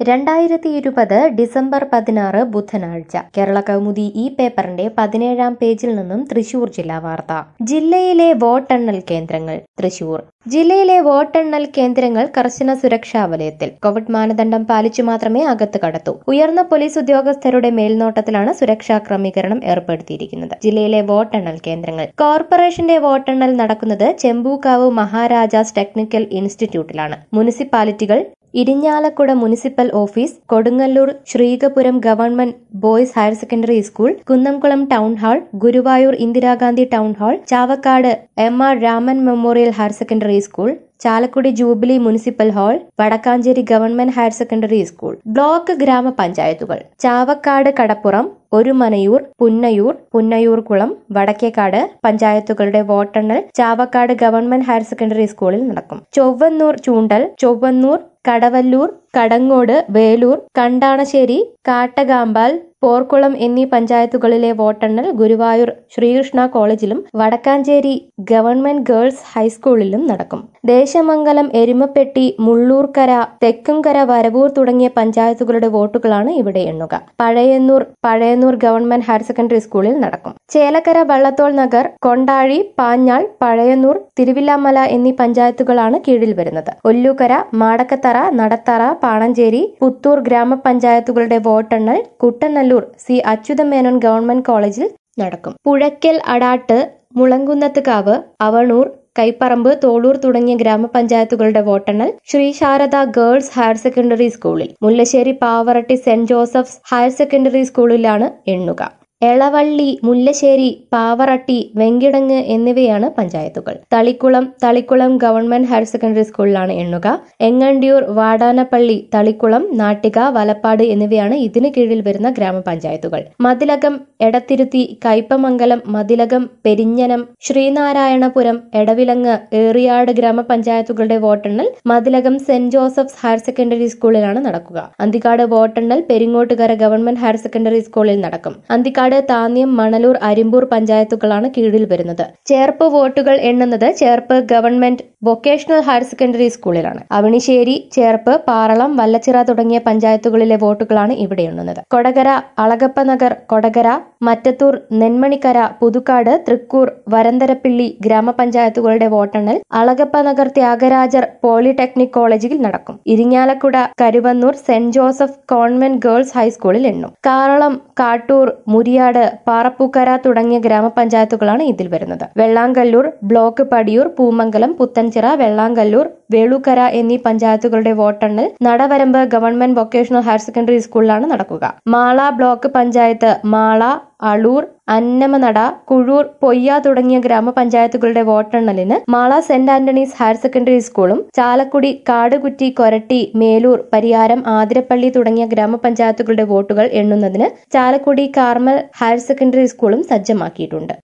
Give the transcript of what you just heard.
രണ്ടായിരത്തി ഇരുപത് ഡിസംബർ പതിനാറ് ബുധനാഴ്ച കേരള കൗമുദി ഈ പേപ്പറിന്റെ പതിനേഴാം പേജിൽ നിന്നും തൃശൂർ ജില്ലാ വാർത്ത ജില്ലയിലെ വോട്ടെണ്ണൽ കേന്ദ്രങ്ങൾ തൃശൂർ ജില്ലയിലെ വോട്ടെണ്ണൽ കേന്ദ്രങ്ങൾ കർശന സുരക്ഷാ വലയത്തിൽ കോവിഡ് മാനദണ്ഡം പാലിച്ചു മാത്രമേ അകത്ത് കടത്തൂ ഉയർന്ന പോലീസ് ഉദ്യോഗസ്ഥരുടെ മേൽനോട്ടത്തിലാണ് സുരക്ഷാ ക്രമീകരണം ഏർപ്പെടുത്തിയിരിക്കുന്നത് ജില്ലയിലെ വോട്ടെണ്ണൽ കേന്ദ്രങ്ങൾ കോർപ്പറേഷന്റെ വോട്ടെണ്ണൽ നടക്കുന്നത് ചെമ്പൂക്കാവ് മഹാരാജാസ് ടെക്നിക്കൽ ഇൻസ്റ്റിറ്റ്യൂട്ടിലാണ് മുനിസിപ്പാലിറ്റികൾ Irinjalakuda municipal office Kodungallur Srikapuram government boys higher secondary school Kunnamkulam town hall Guruvayur Indira Gandhi town hall Chavakkad M R Raman memorial higher secondary school Chalakudy jubilee municipal hall Vadakkanchery government higher secondary school block ഗ്രാമപഞ്ചായത്തുകൾ ചാവക്കാട് കടപ്പുറം ഒരുമനയൂർ പുന്നയൂർ പുന്നയൂർകുളം വടക്കേക്കാട് പഞ്ചായത്തുകളുടെ വോട്ടെണ്ണൽ ചാവക്കാട് ഗവൺമെന്റ് ഹയർ സെക്കൻഡറി സ്കൂളിൽ നടക്കും ചൊവ്വന്നൂർ ചൂണ്ടൽ ചൊവ്വന്നൂർ കടവല്ലൂർ കടങ്ങോട് വേലൂർ കണ്ടാണശ്ശേരി കാട്ടകാമ്പാൽ പോർക്കുളം എന്നീ പഞ്ചായത്തുകളിലെ വോട്ടെണ്ണൽ ഗുരുവായൂർ ശ്രീകൃഷ്ണ കോളേജിലും വടക്കാഞ്ചേരി ഗവൺമെന്റ് ഗേൾസ് ഹൈസ്കൂളിലും നടക്കും ദേശമംഗലം എരുമപ്പെട്ടി മുള്ളൂർക്കര തെക്കുംകര വരവൂർ തുടങ്ങിയ പഞ്ചായത്തുകളുടെ വോട്ടുകളാണ് ഇവിടെ എണ്ണുക Pazhayannur Pazhayannur government higher secondary സ്കൂളിൽ നടക്കും ചേലക്കര വള്ളത്തോൾ നഗർ കൊണ്ടാഴി പാഞ്ഞാൾ പഴയന്നൂർ തിരുവില്ലാമല എന്നീ പഞ്ചായത്തുകളാണ് കീഴിൽ വരുന്നത് ഒല്ലൂക്കര മാടക്കത്തറ നടത്തറ പാണഞ്ചേരി പുത്തൂർ ഗ്രാമപഞ്ചായത്തുകളുടെ വോട്ടെണ്ണൽ കുട്ടനല്ലൂർ സി അച്യുതമേനോൻ ഗവൺമെന്റ് കോളേജിൽ നടക്കും പുഴയ്ക്കൽ അടാട്ട് മുളങ്കുന്നത്തുകാവ് അവണൂർ കൈപ്പറമ്പ് തോളൂർ തുടങ്ങിയ ഗ്രാമപഞ്ചായത്തുകളുടെ വോട്ടെണ്ണൽ Sree Sharada girls higher secondary സ്കൂളിൽ Mullassery Pavaratty saint Joseph's higher secondary സ്കൂളിലാണ് എണ്ണുക എളവള്ളി മുല്ലശ്ശേരി പാവറട്ടി വെങ്കിടങ്ങ് എന്നിവയാണ് പഞ്ചായത്തുകൾ Thalikkulam Thalikkulam government higher secondary സ്കൂളിലാണ് എണ്ണുക എങ്ങണ്ടിയൂർ വാടാനപ്പള്ളി തളിക്കുളം നാട്ടിക വലപ്പാട് എന്നിവയാണ് ഇതിനു കീഴിൽ വരുന്ന ഗ്രാമപഞ്ചായത്തുകൾ മതിലകം എടത്തിരുത്തി കയ്പമംഗലം മതിലകം പെരിഞ്ഞനം ശ്രീനാരായണപുരം എടവിലങ്ങ് ഏറിയാട് ഗ്രാമപഞ്ചായത്തുകളുടെ വോട്ടെണ്ണൽ Mathilakam saint Joseph's higher secondary സ്കൂളിലാണ് നടക്കുക അന്തിക്കാട് വോട്ടെണ്ണൽ പെരിങ്ങോട്ടുകര ഗവൺമെന്റ് ഹയർ സെക്കൻഡറി സ്കൂളിൽ നടക്കും അന്തിക്കാട് താന്യം മണലൂർ അരിമ്പൂർ പഞ്ചായത്തുകളാണ് കീഴിൽ വരുന്നത് ചേർപ്പ് വോട്ടുകൾ എണ്ണുന്നത് Cherpu government vocational higher secondary സ്കൂളിലാണ് അവണിശ്ശേരി ചേർപ്പ് പാറളം വല്ലച്ചിറ തുടങ്ങിയ പഞ്ചായത്തുകളിലെ വോട്ടുകളാണ് ഇവിടെ എണ്ണുന്നത് കൊടകര അളഗപ്പ നഗർ കൊടകര മറ്റത്തൂർ നെന്മണിക്കര പുതുക്കാട് തൃക്കൂർ വരന്തരപ്പിള്ളി ഗ്രാമപഞ്ചായത്തുകളുടെ വോട്ടെണ്ണൽ അളഗപ്പ നഗർ ത്യാഗരാജർ പോളിടെക്നിക് കോളേജിൽ നടക്കും Irinjalakuda Karuvannur saint Joseph convent girls ഹൈസ്കൂളിൽ എണ്ണും കാറളം കാട്ടൂർ മുരിയാട് പാറപ്പൂക്കര തുടങ്ങിയ ഗ്രാമപഞ്ചായത്തുകളാണ് ഇതിൽ വരുന്നത് വെള്ളാങ്കല്ലൂർ ബ്ലോക്ക് പടിയൂർ പൂമംഗലം പുത്തൻചിറ വെള്ളാങ്കല്ലൂർ വേളൂക്കര എന്നീ പഞ്ചായത്തുകളുടെ വോട്ടെണ്ണൽ Nadavaramba government vocational higher secondary സ്കൂളിലാണ് നടക്കുക മാള ബ്ലോക്ക് പഞ്ചായത്ത് മാള അളൂർ അന്നമനട കുഴൂർ പൊയ്യ തുടങ്ങിയ ഗ്രാമപഞ്ചായത്തുകളുടെ വോട്ടെണ്ണലിന് Mala saint Antony's higher secondary സ്കൂളും ചാലക്കുടി കാടുകുറ്റി കൊരട്ടി മേലൂർ പരിയാരം ആതിരപ്പള്ളി തുടങ്ങിയ ഗ്രാമപഞ്ചായത്തുകളുടെ വോട്ടുകൾ എണ്ണുന്നതിന് ചാലക്കുടി കാർമൽ ഹയർ സെക്കൻഡറി സ്കൂളും സജ്ജമാക്കിയിട്ടുണ്ട്